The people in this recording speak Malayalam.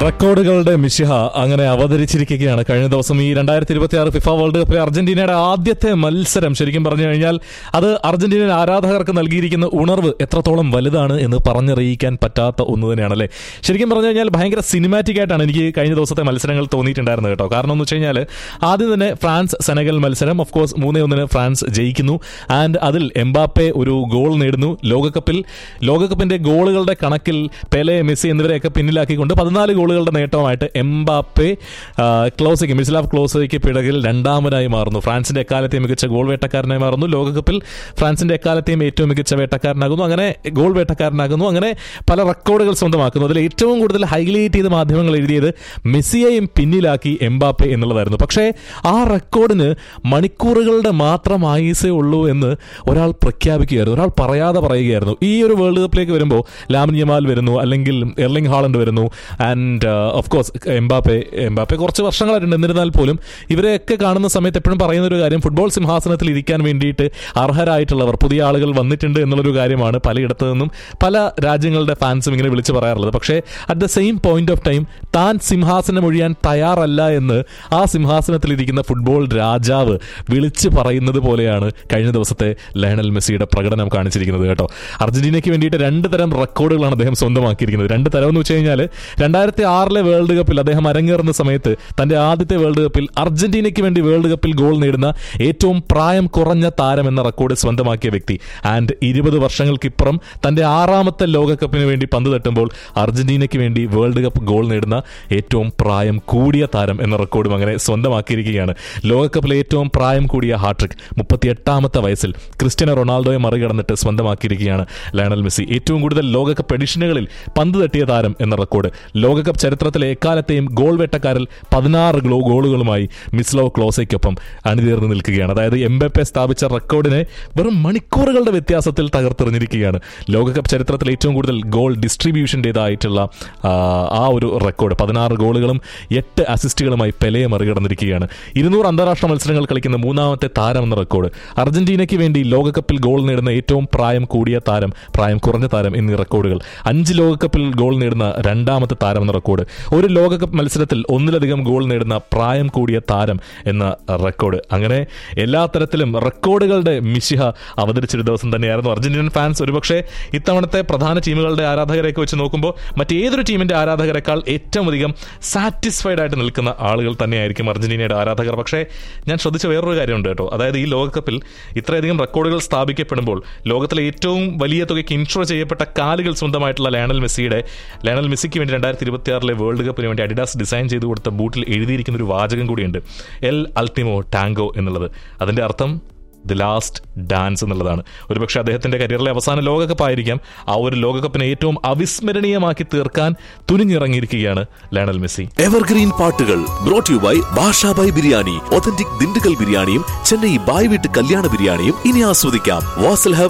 റെക്കോർഡുകളുടെ മിശിഹ അങ്ങനെ അവതരിച്ചിരിക്കുകയാണ് കഴിഞ്ഞ ദിവസം ഈ രണ്ടായിരത്തി ഇരുപത്തി ആറ് ഫിഫ വേൾഡ് കപ്പിലെ അർജന്റീനയുടെ ആദ്യത്തെ മത്സരം ശരിക്കും പറഞ്ഞു കഴിഞ്ഞാൽ അത് അർജന്റീനൻ ആരാധകർക്ക് നൽകിയിരിക്കുന്ന ഉണർവ് എത്രത്തോളം വലുതാണ് എന്ന് പറഞ്ഞറിയിക്കാൻ പറ്റാത്ത ഒന്ന് തന്നെയാണല്ലേ ശരിക്കും പറഞ്ഞു കഴിഞ്ഞാൽ ഭയങ്കര സിനിമാറ്റിക് ആയിട്ടാണ് എനിക്ക് കഴിഞ്ഞ ദിവസത്തെ മത്സരങ്ങൾ തോന്നിയിട്ടുണ്ടായിരുന്നത് കേട്ടോ കാരണം എന്ന് വെച്ച് കഴിഞ്ഞാൽ ആദ്യം തന്നെ ഫ്രാൻസ് സെനഗൽ മത്സരം ഓഫ് കോഴ്സ് മൂന്നേ ഒന്നിന് ഫ്രാൻസ് ജയിക്കുന്നു ആൻഡ് അതിൽ എംബാപ്പെ ഒരു ഗോൾ നേടുന്നു ലോകകപ്പിൽ ലോകകപ്പിന്റെ ഗോളുകളുടെ കണക്കിൽ പെലെ മെസ്സി എന്നിവരെയൊക്കെ പിന്നിലാക്കിക്കൊണ്ട് പതിനാല് ഗോളുകളുടെ നേട്ടവുമായിട്ട് എംബാപ്പെ ആ, ക്ലോസയ്ക്ക് മിസ്ലാഫ് ക്ലോസയ്ക്ക് പിറകിൽ രണ്ടാമനായി മാറുന്നു ഫ്രാൻസിന്റെ എക്കാലത്തെയും മികച്ച ഗോൾ വേട്ടക്കാരനായി മാറുന്നു ലോകകപ്പിൽ ഫ്രാൻസിന്റെ എക്കാലത്തെയും ഏറ്റവും മികച്ച വേട്ടക്കാരനാകുന്നു അങ്ങനെ ഗോൾ വേട്ടക്കാരനാകുന്നു അങ്ങനെ പല റെക്കോർഡുകൾ സ്വന്തമാക്കുന്നു അതിൽ ഏറ്റവും കൂടുതൽ ഹൈലൈറ്റ് ചെയ്ത് മാധ്യമങ്ങൾ എഴുതിയത് മെസ്സിയെയും പിന്നിലാക്കി എംബാപ്പെ എന്നുള്ളതായിരുന്നു പക്ഷേ ആ റെക്കോർഡിന് മണിക്കൂറുകളുടെ മാത്രം ആയുസേ ഉള്ളൂ എന്ന് ഒരാൾ പ്രഖ്യാപിക്കുകയായിരുന്നു ഒരാൾ പറയാതെ പറയുകയായിരുന്നു ഈ ഒരു വേൾഡ് കപ്പിലേക്ക് വരുമ്പോൾ ലാമിൻ യമാൽ വരുന്നു അല്ലെങ്കിൽ എർലിംഗ് ഹാളണ്ട് വരുന്നു and of course Mbappe Mbappe കുറച്ച് വർഷങ്ങളായിട്ടുണ്ട് എന്നിരുന്നാൽ പോലും ഇവരെയൊക്കെ കാണുന്ന സമയത്ത് എപ്പോഴും പറയുന്ന ഒരു കാര്യം ഫുട്ബോൾ സിംഹാസനത്തിൽ ഇരിക്കാൻ വേണ്ടിയിട്ട് അർഹരായിട്ടുള്ളവർ പുതിയ ആളുകൾ വന്നിട്ടുണ്ട് എന്നുള്ളൊരു കാര്യമാണ് പലയിടത്തു നിന്നും പല രാജ്യങ്ങളുടെ ഫാൻസും ഇങ്ങനെ വിളിച്ചു പറയാറുള്ളത് പക്ഷേ at the same point of time താൻ സിംഹാസനം ഒഴിയാൻ തയ്യാറല്ല എന്ന് ആ സിംഹാസനത്തിൽ ഇരിക്കുന്ന ഫുട്ബോൾ രാജാവ് വിളിച്ചു പറയുന്നത് പോലെയാണ് കഴിഞ്ഞ ദിവസത്തെ ലയണൽ മെസ്സിയുടെ പ്രകടനം കാണിച്ചിരിക്കുന്നത് കേട്ടോ അർജന്റീനയ്ക്ക് വേണ്ടിയിട്ട് രണ്ട് തരം റെക്കോർഡുകളാണ് അദ്ദേഹം സ്വന്തമാക്കിയിരിക്കുന്നത് രണ്ട് തരം എന്ന് വെച്ച് കഴിഞ്ഞാൽ രണ്ടായിരത്തി ആറിലെ വേൾഡ് കപ്പിൽ അദ്ദേഹം അരങ്ങേറുന്ന സമയത്ത് തന്റെ ആദ്യത്തെ വേൾഡ് കപ്പിൽ അർജന്റീനയ്ക്ക് വേണ്ടി വേൾഡ് കപ്പിൽ ഗോൾ നേടുന്ന ഏറ്റവും പ്രായം കുറഞ്ഞ താരം എന്ന റെക്കോർഡ് സ്വന്തമാക്കിയ വ്യക്തി ആൻഡ് ഇരുപത് വർഷങ്ങൾക്കിപ്പുറം തന്റെ ആറാമത്തെ ലോകകപ്പിന് വേണ്ടി പന്ത് തട്ടുമ്പോൾ അർജന്റീനയ്ക്ക് വേണ്ടി വേൾഡ് കപ്പ് ഗോൾ നേടുന്ന ഏറ്റവും പ്രായം കൂടിയ താരം എന്ന റെക്കോർഡും അങ്ങനെ സ്വന്തമാക്കിയിരിക്കുകയാണ് ലോകകപ്പിലെ ഏറ്റവും പ്രായം കൂടിയ ഹാട്രിക് മുപ്പത്തിയെട്ടാമത്തെ വയസ്സിൽ ക്രിസ്ത്യനോ റൊണാൾഡോയെ മറികടന്നിട്ട് സ്വന്തമാക്കിയിരിക്കുകയാണ് ലയണൽ മെസ്സി ഏറ്റവും കൂടുതൽ ലോകകപ്പ് എഡിഷനുകളിൽ പന്ത് തട്ടിയ താരം എന്ന റെക്കോർഡ് ലോകകപ്പ് ചരിത്രത്തിലെ എക്കാലത്തെയും ഗോൾ വേട്ടക്കാരിൽ പതിനാറ് ഗ്ലോ ഗോളുകളുമായി മിസ്ലോ ക്ലോസയ്ക്കൊപ്പം അണിതീർന്ന് നിൽക്കുകയാണ് അതായത് എംബെപ്പെ സ്ഥാപിച്ച റെക്കോർഡിനെ വെറും മണിക്കൂറുകളുടെ വ്യത്യാസത്തിൽ തകർത്തെറിഞ്ഞിരിക്കുകയാണ് ലോകകപ്പ് ചരിത്രത്തിൽ ഏറ്റവും കൂടുതൽ ഗോൾ ഡിസ്ട്രിബ്യൂഷൻ്റെതായിട്ടുള്ള ആ ഒരു റെക്കോർഡ് പതിനാറ് ഗോളുകളും എട്ട് അസിസ്റ്റുകളുമായി പെലയെ മറികടന്നിരിക്കുകയാണ് ഇരുന്നൂറ് അന്താരാഷ്ട്ര മത്സരങ്ങൾ കളിക്കുന്ന മൂന്നാമത്തെ താരം എന്ന റെക്കോർഡ് അർജന്റീനയ്ക്ക് വേണ്ടി ലോകകപ്പിൽ ഗോൾ നേടുന്ന ഏറ്റവും പ്രായം കൂടിയ താരം പ്രായം കുറഞ്ഞ താരം എന്നീ റെക്കോർഡുകൾ അഞ്ച് ലോകകപ്പിൽ ഗോൾ നേടുന്ന രണ്ടാമത്തെ താരം എന്ന റെക്കോർഡ് ഒരു ലോകകപ്പ് മത്സരത്തിൽ ഒന്നിലധികം ഗോൾ നേടുന്ന പ്രായം കൂടിയ താരം എന്ന റെക്കോർഡ് അങ്ങനെ എല്ലാ തരത്തിലും റെക്കോർഡുകളുടെ മിശിഹ അവതരിച്ചൊരു ദിവസം തന്നെയായിരുന്നു അർജന്റീനൻ ഫാൻസ് ഒരുപക്ഷെ ഇത്തവണത്തെ പ്രധാന ടീമുകളുടെ ആരാധകരെയൊക്കെ വെച്ച് നോക്കുമ്പോൾ മറ്റേതൊരു ടീമിന്റെ ആരാധകരെക്കാൾ ഏറ്റവും അധികം സാറ്റിസ്ഫൈഡ് ആയിട്ട് നിൽക്കുന്ന ആളുകൾ തന്നെയായിരിക്കും അർജന്റീനയുടെ ആരാധകർ പക്ഷേ ഞാൻ ശ്രദ്ധിച്ച വേറൊരു കാര്യമുണ്ട് കേട്ടോ അതായത് ഈ ലോകകപ്പിൽ ഇത്രയധികം റെക്കോർഡുകൾ സ്ഥാപിക്കപ്പെടുമ്പോൾ ലോകത്തിലെ ഏറ്റവും വലിയ തുകയ്ക്ക് ഇൻഷുർ ചെയ്യപ്പെട്ട കാലുകൾ സ്വന്തമായിട്ടുള്ള ലയണൽ മെസ്സിയുടെ ലയണൽ മെസ്സിക്ക് വേണ്ടി രണ്ടായിരത്തി ഇരുപത്തി ആറിലെ വേൾഡ് കപ്പിന് വേണ്ടി അഡിഡാസ് ഡിസൈൻ ചെയ്ത് കൊടുത്ത ബൂട്ടിൽ എഴുതിയിരിക്കുന്ന ഒരു വാചകം കൂടിയുണ്ട് എൽ അൾട്ടിമോ ടാങ്കോ എന്നുള്ളത് അതിന്റെ അർത്ഥം ദി ലാസ്റ്റ് ഡാൻസ് എന്നുള്ളതാണ് ഒരുപക്ഷെ അദ്ദേഹത്തിന്റെ കരിയറിലെ അവസാന ലോകകപ്പ് ആയിരിക്കാം ആ ഒരു ലോകകപ്പിനെ ഏറ്റവും അവിസ്മരണീയമാക്കി തീർക്കാൻ തുനിഞ്ഞിറങ്ങിയിരിക്കുകയാണ് ലയണൽ മെസ്സി എവർഗ്രീൻ പാട്ടുകൾ brought you by Basha by biryani authentic Dindigul ബിരിയാണിയും ചെന്നൈ ബായ് വീട്ട് കല്യാണ ബിരിയാണിയും ഇനി ആസ്വദിക്കാം വാസൽ ഹബ്